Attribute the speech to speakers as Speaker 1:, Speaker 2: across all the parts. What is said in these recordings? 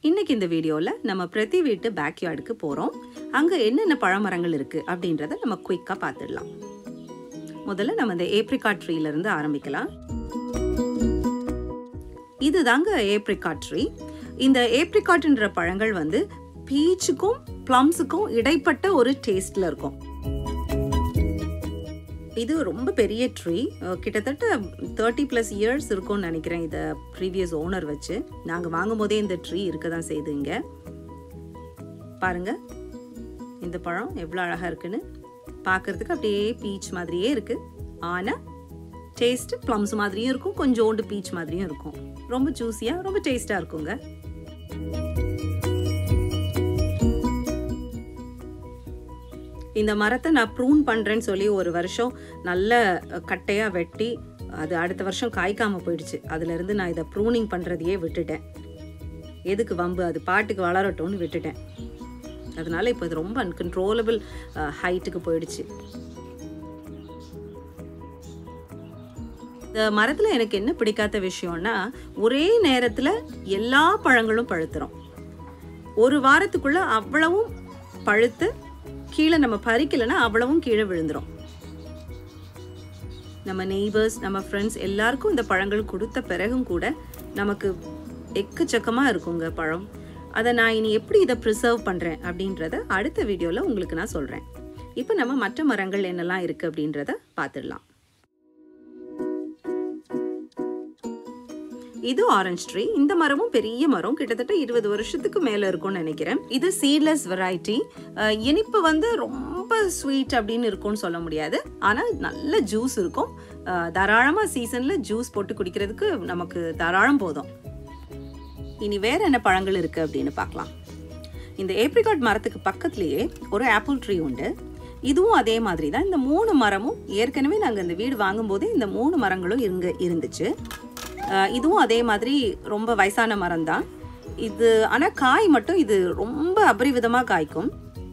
Speaker 1: இன்னைக்கு இந்த வீடியோவில் நம்ம பிரதி வீட்டு பேக்யார்டுக்கு போகிறோம் அங்கே என்னென்ன பழமரங்கள் இருக்குது அப்படின்றத நம்ம குயிக்காக பார்த்துடலாம் முதல்ல நம்ம இந்த ஏப்ரிகாட் ட்ரீலேருந்து ஆரம்பிக்கலாம் இதுதாங்க ஏப்ரிகாட் ட்ரீ இந்த ஏப்ரிகாட்ன்ற பழங்கள் வந்து பீச்சுக்கும் ப்ளம்ஸுக்கும் இடைப்பட்ட ஒரு டேஸ்டில் இருக்கும் இது ரொம்ப பெரிய ட்ரீ கிட்டத்தட்ட தேர்ட்டி ப்ளஸ் இயர்ஸ் இருக்கும்னு நினைக்கிறேன் இதை ப்ரீவியஸ் ஓனர் வச்சு நாங்கள் வாங்கும் போதே இந்த ட்ரீ இருக்க தான் செய்யுது இங்கே பாருங்க இந்த பழம் எவ்வளோ அழகாக இருக்குன்னு பார்க்கறதுக்கு அப்படியே பீச் மாதிரியே இருக்கு ஆனால் டேஸ்ட் ப்ளம்ஸ் மாதிரியும் இருக்கும் கொஞ்சோண்டு பீச் மாதிரியும் இருக்கும் ரொம்ப ஜூஸியாக ரொம்ப டேஸ்ட்டாக இருக்குங்க இந்த மரத்தை நான் ப்ரூன் பண்ணுறேன்னு சொல்லி ஒரு வருஷம் நல்ல கட்டையாக வெட்டி அது அடுத்த வருஷம் காய்க்காம போயிடுச்சு அதுலேருந்து நான் இதை ப்ரூனிங் பண்ணுறதையே விட்டுட்டேன் எதுக்கு வம்பு அது பாட்டுக்கு வளரட்டும்னு விட்டுட்டேன் அதனால இப்போ இது ரொம்ப அன்கன்ட்ரோலபிள் ஹைட்டுக்கு போயிடுச்சு இந்த மரத்தில் எனக்கு என்ன பிடிக்காத விஷயம்னா ஒரே நேரத்தில் எல்லா பழங்களும் பழுத்துரும் ஒரு வாரத்துக்குள்ள அவ்வளவும் பழுத்து கீழே நம்ம பறிக்கலைன்னா அவ்வளவும் கீழே விழுந்துடும் நம்ம நெய்பர்ஸ் நம்ம ஃப்ரெண்ட்ஸ் எல்லாருக்கும் இந்த பழங்கள் கொடுத்த பிறகும் கூட நமக்கு எக்கச்சக்கமாக இருக்குங்க பழம் அதை நான் இனி எப்படி இதை ப்ரிசர்வ் பண்ணுறேன் அப்படின்றத அடுத்த வீடியோவில் உங்களுக்கு நான் சொல்கிறேன் இப்போ நம்ம மற்ற மரங்கள் என்னெல்லாம் இருக்குது அப்படின்றத பார்த்துடலாம் இது ஆரஞ்சு ட்ரீ இந்த மரமும் பெரிய மரம் கிட்டத்தட்ட இருபது வருஷத்துக்கு மேலே இருக்கும்னு நினைக்கிறேன் இது சீட்லெஸ் வெரைட்டி இனிப்பு வந்து ரொம்ப ஸ்வீட் அப்படின்னு இருக்கும்னு சொல்ல முடியாது ஆனால் நல்ல ஜூஸ் இருக்கும் தாராளமாக சீசனில் ஜூஸ் போட்டு குடிக்கிறதுக்கு நமக்கு தாராளம் போதும் இனி வேற என்ன பழங்கள் இருக்கு அப்படின்னு பார்க்கலாம் இந்த ஏப்ரிகாட் மரத்துக்கு பக்கத்துலேயே ஒரு ஆப்பிள் ட்ரீ உண்டு இதுவும் அதே மாதிரி தான் இந்த மூணு மரமும் ஏற்கனவே நாங்கள் இந்த வீடு வாங்கும்போதே இந்த மூணு மரங்களும் இருங்க இருந்துச்சு இதுவும் அதே மாதிரி ரொம்ப வயசான மரம் தான் இது ஆனால் காய் மட்டும் இது ரொம்ப அபரிவிதமாக காய்க்கும்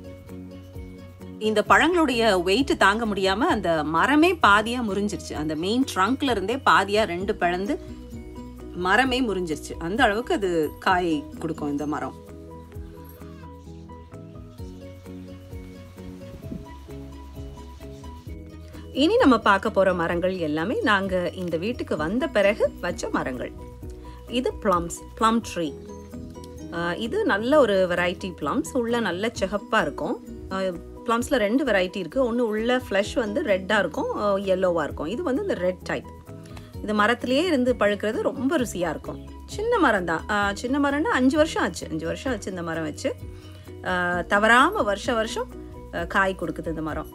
Speaker 1: இந்த பழங்களுடைய வெயிட் தாங்க முடியாம அந்த மரமே பாதியா முறிஞ்சிருச்சு அந்த மெயின் ட்ரங்க்ல இருந்தே பாதியா ரெண்டு பிளந்து மரமே முறிஞ்சிருச்சு அந்த அளவுக்கு அது காய் கொடுக்கும் இந்த மரம் இனி நம்ம பார்க்க போற மரங்கள் எல்லாமே நாங்க இந்த வீட்டுக்கு வந்த பிறகு வச்ச மரங்கள் இது ப்ளம்ஸ் ப்ளம் ட்ரீ இது நல்ல ஒரு வெரைட்டி ப்ளம்ஸ் உள்ள நல்ல சிகப்பாக இருக்கும் ப்ளம்ஸில் ரெண்டு வெரைட்டி இருக்குது ஒன்று உள்ள ஃப்ளஷ் வந்து ரெட்டாக இருக்கும் எல்லோவாக இருக்கும் இது வந்து இந்த ரெட் டைப் இது மரத்துலேயே இருந்து பழுக்கிறது ரொம்ப ருசியாக இருக்கும் சின்ன மரம் தான் சின்ன மரம்னா அஞ்சு வருஷம் ஆச்சு அஞ்சு வருஷம் ஆச்சு இந்த மரம் வச்சு தவறாமல் வருஷ வருஷம் காய் கொடுக்குது இந்த மரம்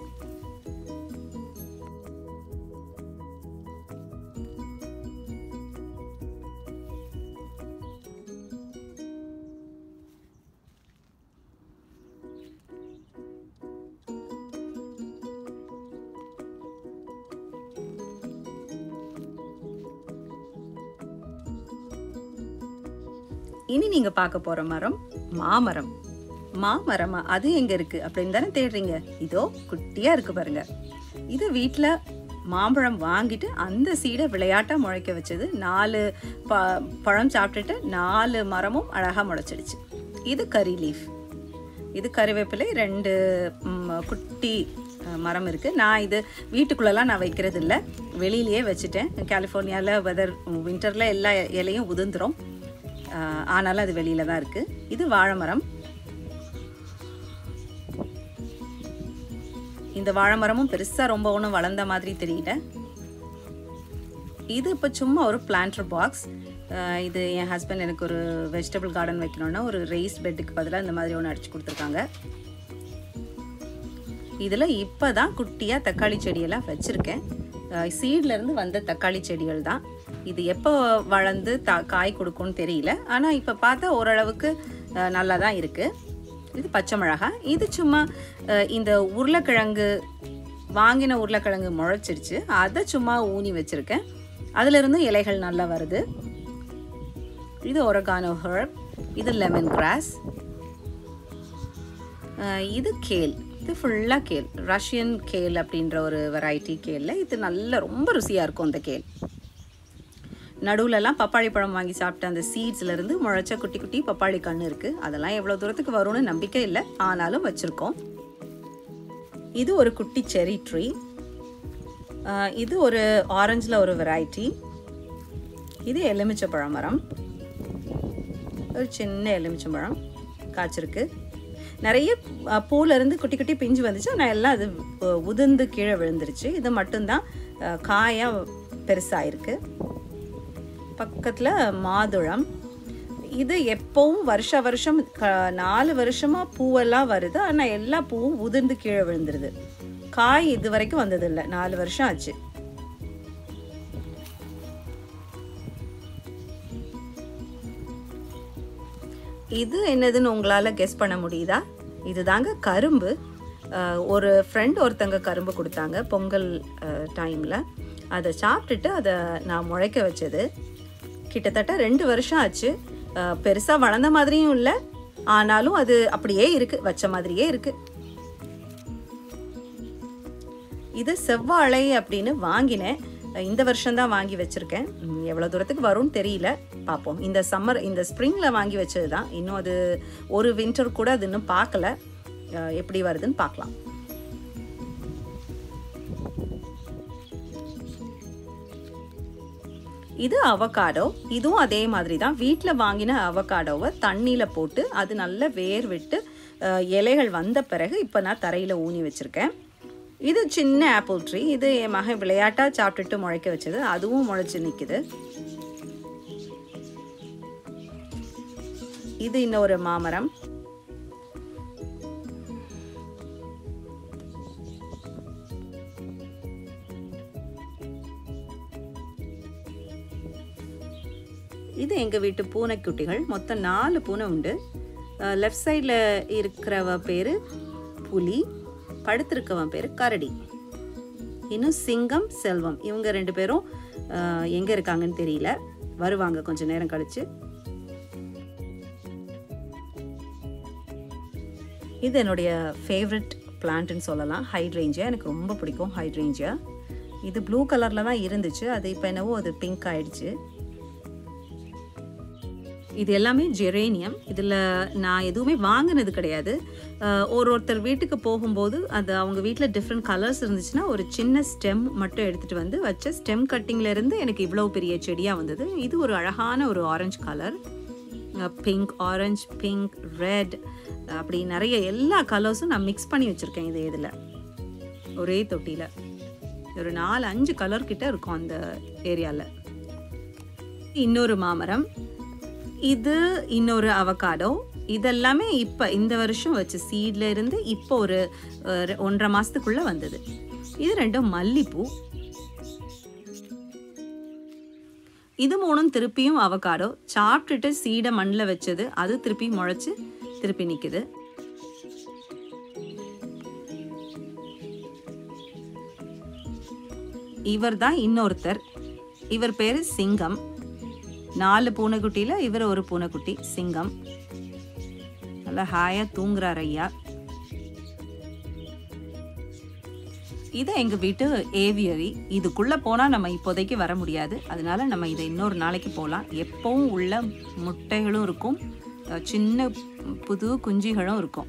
Speaker 1: இனி நீங்க பார்க்க போற மரம் மாமரம் மாமரமா அது எங்க இருக்கு அப்படின்னு தானே தேடுறீங்க இதோ குட்டியா இருக்கு பாருங்க இது வீட்டில் மாம்பழம் வாங்கிட்டு அந்த சீடை விளையாட்டாக முளைக்க வச்சது நாலு ப பழம் சாப்பிட்டுட்டு நாலு மரமும் அழகாக முளைச்சிடுச்சு இது கறி லீஃப் இது கறிவேப்பிலை ரெண்டு குட்டி மரம் இருக்குது நான் இது வீட்டுக்குள்ளெல்லாம் நான் வைக்கிறது இல்லை வெளியிலேயே வச்சுட்டேன் கலிஃபோர்னியாவில் வெதர் வின்டரில் எல்லா இலையும் உதிர்ந்துடும் ஆனாலும் அது வெளியில தான் இருக்கு இது வாழை மரம் இந்த வாழை மரமும் பெருசாக ரொம்ப ஒன்றும் வளர்ந்த மாதிரி தெரியல இது இப்போ சும்மா ஒரு பிளான்டர் பாக்ஸ் இது என் ஹஸ்பண்ட் எனக்கு ஒரு வெஜிடபிள் கார்டன் வைக்கணும்னா ஒரு ரைஸ் பெட்டுக்கு பதிலாக இந்த மாதிரி ஒன்று அடிச்சு கொடுத்துருக்காங்க இதில் இப்போ தான் குட்டியாக தக்காளி செடியெல்லாம் வச்சுருக்கேன் சீட்லேருந்து வந்த தக்காளி செடிகள் தான் இது எப்போ வளர்ந்து த காய் கொடுக்கும்னு தெரியல ஆனால் இப்போ பார்த்தா ஓரளவுக்கு நல்லா தான் இருக்குது இது பச்சை மிளகா இது சும்மா இந்த உருளைக்கிழங்கு வாங்கின உருளைக்கிழங்கு முளைச்சிருச்சு அதை சும்மா ஊனி வச்சுருக்கேன் அதுலேருந்து இலைகள் நல்லா வருது இது ஒரகானோ ஹர்ப் இது லெமன் கிராஸ் இது கேல் இது ஃபுல்லாக கேல் ரஷ்யன் கேல் அப்படின்ற ஒரு வெரைட்டி கேலில் இது நல்ல ரொம்ப ருசியாக இருக்கும் அந்த கேல் நடுவுலலாம் பப்பாளி பழம் வாங்கி சாப்பிட்ட அந்த சீட்ஸ்ல இருந்து முளைச்ச குட்டி குட்டி பப்பாளி கன்று இருக்கு அதெல்லாம் எவ்வளோ தூரத்துக்கு வரும்னு நம்பிக்கை இல்லை ஆனாலும் வச்சிருக்கோம் இது ஒரு குட்டி செரி ட்ரீ இது ஒரு ஆரஞ்சில் ஒரு வெரைட்டி இது எலுமிச்சை மரம் ஒரு சின்ன எலுமிச்சம்பழம் காய்ச்சிருக்கு நிறைய அஹ், பூல இருந்து குட்டி குட்டி பிஞ்சு வந்துச்சு ஆனால் எல்லாம் அது அஹ், உதிர்ந்து கீழே விழுந்துருச்சு இது மட்டும்தான் அஹ், காயா பெருசாயிருக்கு பக்கத்தில் மாதுளம் இது எப்பவும் வருஷ வருஷம் க நாலு வருஷமாக பூவெல்லாம் வருது ஆனால் எல்லா பூவும் உதிர்ந்து கீழே விழுந்துருது காய் இது வரைக்கும் வந்ததில்லை நாலு வருஷம் ஆச்சு இது என்னதுன்னு உங்களால் கெஸ் பண்ண முடியுதா இதுதாங்க கரும்பு அஹ், ஒரு ஃப்ரெண்ட் ஒருத்தங்க கரும்பு கொடுத்தாங்க பொங்கல் டைமில் அதை சாப்பிட்டுட்டு அதை நான் முளைக்க வச்சது கிட்டத்தட்ட ரெண்டு வருஷம் ஆச்சு பெருசாக வளர்ந்த மாதிரியும் இல்லை ஆனாலும் அது அப்படியே இருக்குது வச்ச மாதிரியே இருக்குது இது செவ்வாழை அப்படின்னு வாங்கினேன் இந்த வருஷம்தான் வாங்கி வச்சுருக்கேன் எவ்வளோ தூரத்துக்கு வரும்னு தெரியல பார்ப்போம் இந்த சம்மர் இந்த ஸ்ப்ரிங்கில் வாங்கி வச்சது தான் இன்னும் அது ஒரு வின்டர் கூட அது இன்னும் பார்க்கல அஹ், எப்படி வருதுன்னு பார்க்கலாம் இது அவகாடோ இதுவும் அதே மாதிரி தான் வீட்டில் வாங்கின அவகாடோவை தண்ணியில் போட்டு அது நல்ல வேர் விட்டு அஹ், இலைகள் வந்த பிறகு இப்போ நான் தரையில் ஊனி வச்சுருக்கேன் இது சின்ன ஆப்பிள் ட்ரீ இது என் மகன் விளையாட்டாக சாப்பிட்டுட்டு முளைக்க வச்சது அதுவும் முளைச்சு நிற்குது இது இன்னொரு மாமரம் இது எங்கள் வீட்டு பூனைக்குட்டிகள் மொத்தம் நாலு பூனை உண்டு லெஃப்ட் சைடில் இருக்கிறவ பேர் புலி படுத்திருக்கவன் பேர் கரடி இன்னும் சிங்கம் செல்வம் இவங்க ரெண்டு பேரும் எங்கே இருக்காங்கன்னு தெரியல வருவாங்க கொஞ்ச நேரம் கழிச்சு இது என்னுடைய ஃபேவரட் பிளான்ட்னு சொல்லலாம் ஹைட்ரேஞ்சியா எனக்கு ரொம்ப பிடிக்கும் ஹைட்ரேஞ்சியா இது ப்ளூ கலரில் தான் இருந்துச்சு அது இப்போ என்னவோ அது பிங்க் ஆயிடுச்சு இது எல்லாமே ஜெரேனியம் இதில் நான் எதுவுமே வாங்கினது கிடையாது அஹ் ஒரு ஒருத்தர் வீட்டுக்கு போகும்போது அது அவங்க வீட்டில் டிஃப்ரெண்ட் கலர்ஸ் இருந்துச்சுன்னா ஒரு சின்ன ஸ்டெம் மட்டும் எடுத்துகிட்டு வந்து வச்ச ஸ்டெம் கட்டிங்லேருந்து எனக்கு இவ்வளோ பெரிய செடியாக வந்தது இது ஒரு அழகான ஒரு orange colour pink orange pink red அப்படி நிறைய எல்லா கலர்ஸும் நான் மிக்ஸ் பண்ணி வச்சுருக்கேன் இது இதில் ஒரே தொட்டியில் ஒரு நாலு அஞ்சு கலர் கிட்ட இருக்கும் அந்த ஏரியாவில் இன்னொரு மாமரம் இது இன்னொரு அவகாடோ இதெல்லாமே இப்போ இந்த வருஷம் வச்ச சீட்ல இருந்து இப்போ ஒரு அஹ், ரெ- ஒன்றரை மாசத்துக்குள்ள வந்தது இது ரெண்டும் மல்லிப்பூ இது மூணும் திருப்பியும் அவகாடோ சாப்பிட்டுட்டு சீடை மண்ணில் வச்சது அது திருப்பி முளைச்சு திருப்பி நிற்குது இவர் தான் இன்னொருத்தர் இவர் பேரு சிங்கம் நாலு பூனைக்குட்டியில் இவர் ஒரு பூனைக்குட்டி சிங்கம் நல்லா ஹாயாக தூங்குறார் ஐயா இது எங்கள் வீட்டு ஏவியரி இதுக்குள்ளே போனால் நம்ம இப்போதைக்கு வர முடியாது அதனால நம்ம இதை இன்னொரு நாளைக்கு போகலாம் எப்பவும் உள்ள முட்டைகளும் இருக்கும் அஹ் சின்ன புது குஞ்சுகளும் இருக்கும்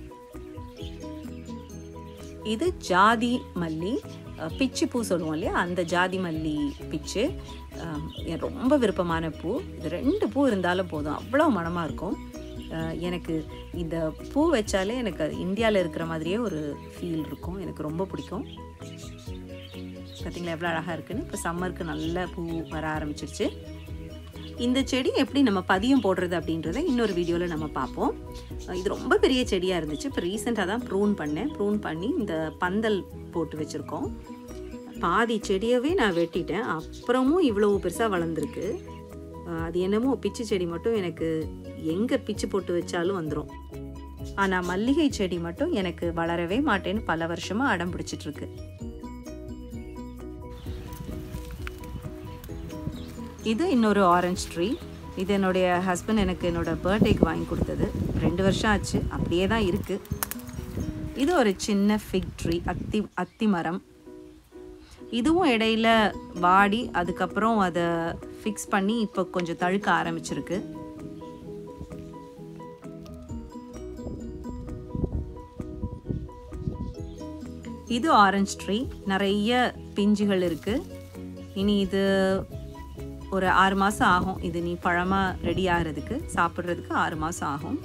Speaker 1: இது ஜாதி மல்லி அஹ், பிச்சி பூ சொல்லுவோம் இல்லையா அந்த ஜாதி மல்லி பிச்சு அஹ், எனக்கு ரொம்ப விருப்பமான பூ இது ரெண்டு பூ இருந்தாலும் போதும் அவ்வளோ மணமாக இருக்கும் அஹ், எனக்கு இந்த பூ வச்சாலே எனக்கு இந்தியாவில் இருக்கிற மாதிரியே ஒரு ஃபீல் இருக்கும் எனக்கு ரொம்ப பிடிக்கும் பார்த்தீங்களா எவ்வளோ அழகாக இருக்குன்னு இப்போ சம்மருக்கு நல்ல பூ வர ஆரம்பிச்சிருச்சு இந்த செடி எப்படி நம்ம பதியம் போடுறது அப்படின்றத இன்னொரு வீடியோவில் நம்ம பார்ப்போம் அஹ் இது ரொம்ப பெரிய செடியாக இருந்துச்சு இப்போ ரீசெண்டாக தான் ப்ரூன் பண்ணேன் ப்ரூன் பண்ணி இந்த பந்தல் போட்டு வச்சுருக்கோம் பாதி செடியவே நான் வெட்டிட்டேன் அப்புறமும் இவ்வளோ பெருசாக வளர்ந்துருக்கு அஹ் அது என்னமோ பிச்சு செடி மட்டும் எனக்கு எங்கே பிச்சு போட்டு வச்சாலும் வந்துடும் ஆனால் மல்லிகை செடி மட்டும் எனக்கு வளரவே மாட்டேன்னு பல வருஷமாக அடம் பிடிச்சிட்டு இருக்கு இது இன்னொரு ஆரஞ்சு ட்ரீ இது என்னுடைய ஹஸ்பண்ட் எனக்கு என்னோட பர்த்டேக்கு வாங்கி கொடுத்தது ரெண்டு வருஷம் ஆச்சு அப்படியே தான் இருக்குது இது ஒரு சின்ன ஃபிக் ட்ரீ அத்தி அத்தி மரம் இதுவும் இடையில வாடி அதுக்கப்புறம் அதை ஃபிக்ஸ் பண்ணி இப்போ கொஞ்சம் தழுக்க ஆரம்பிச்சிருக்கு இது ஆரஞ்சு ட்ரீ நிறைய பிஞ்சுகள் இருக்குது இனி இது ஒரு ஆறு மாதம் ஆகும் இது நீ பழமாக ரெடி ஆகிறதுக்கு சாப்பிட்றதுக்கு ஆறு மாதம் ஆகும்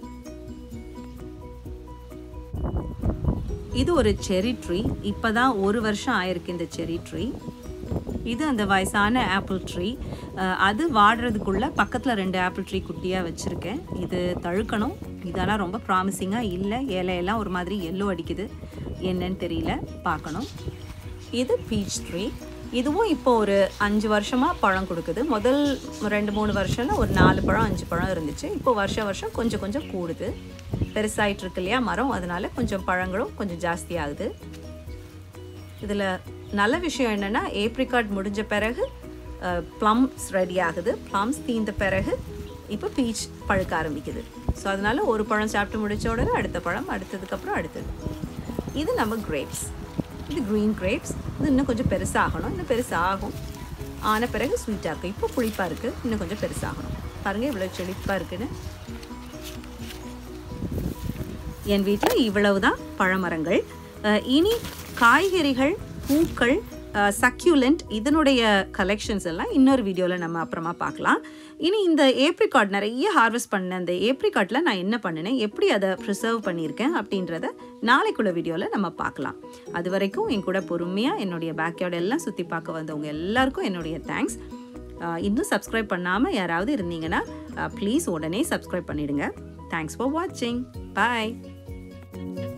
Speaker 1: இது ஒரு செரி ட்ரீ இப்போ தான் ஒரு வருஷம் ஆயிருக்கு இந்த செரி ட்ரீ இது அந்த வயசான ஆப்பிள் ட்ரீ அது வாடுறதுக்குள்ள பக்கத்தில் ரெண்டு ஆப்பிள் ட்ரீ குட்டியாக வச்சுருக்கேன் இது தழுக்கணும் இதெல்லாம் ரொம்ப ப்ராமிசிங்காக இல்லை இலையெல்லாம் ஒரு மாதிரி எல்லோ அடிக்குது என்னன்னு தெரியல பார்க்கணும் இது பீச் ட்ரீ இதுவும் இப்போ ஒரு அஞ்சு வருஷமாக பழம் கொடுக்குது முதல் ரெண்டு மூணு வருஷம்ல ஒரு நாலு பழம் அஞ்சு பழம் இருந்துச்சு இப்போ வருஷம் வருஷம் கொஞ்சம் கொஞ்சம் கூடுது பெருசாயிட்டு இருக்கு இல்லையா மரம் அதனால கொஞ்சம் பழங்களும் கொஞ்சம் ஜாஸ்தி ஆகுது இதில் நல்ல விஷயம் என்னென்னா ஏப்ரிகாட் முடிஞ்ச பிறகு ப்ளம்ஸ் ரெடி ஆகுது ப்ளம்ஸ் தீர்ந்த பிறகு இப்போ பீச் பழுக்க ஆரம்பிக்குது ஸோ அதனால ஒரு பழம் சாப்பிட்டு முடிச்ச உடனே அடுத்த பழம் அடுத்ததுக்கப்புறம் அடுத்தது இது நம்ம கிரேப்ஸ் இது க்ரீன் கிரேப்ஸ் இது இன்னும் கொஞ்சம் பெருசாகணும் இன்னும் பெருசாகும் ஆன பிறகு ஸ்வீட்டாக இருக்குது இப்போ புளிப்பாக இருக்குது இன்னும் கொஞ்சம் பெருசாகணும் பாருங்கள் இவ்வளோ செழிப்பாக இருக்குன்னு என் வீட்டில் இவ்வளவு தான் பழமரங்கள் அஹ் இனி காய்கறிகள் பூக்கள் சக்யூலண்ட் இதனுடைய கலெக்ஷன்ஸ் எல்லாம் இன்னொரு வீடியோவில் நம்ம அப்புறமா பார்க்கலாம் இனி இந்த ஏப்ரிகாட் நிறைய ஹார்வெஸ்ட் பண்ண அந்த ஏப்ரிகாட்டில் நான் என்ன பண்ணினேன் எப்படி அதை ப்ரிசர்வ் பண்ணியிருக்கேன் அப்படின்றத நாளைக்குள்ள வீடியோவில் நம்ம பார்க்கலாம் அது வரைக்கும் என் கூட பொறுமையாக என்னுடைய பேக்யார்டு எல்லாம் சுற்றி பார்க்க வந்தவங்க எல்லாருக்கும் என்னுடைய தேங்க்ஸ் இன்னும் சப்ஸ்கிரைப் பண்ணாமல் யாராவது இருந்தீங்கன்னா ப்ளீஸ் உடனே சப்ஸ்கிரைப் பண்ணிடுங்க தேங்க்ஸ் ஃபார் வாட்சிங் பாய்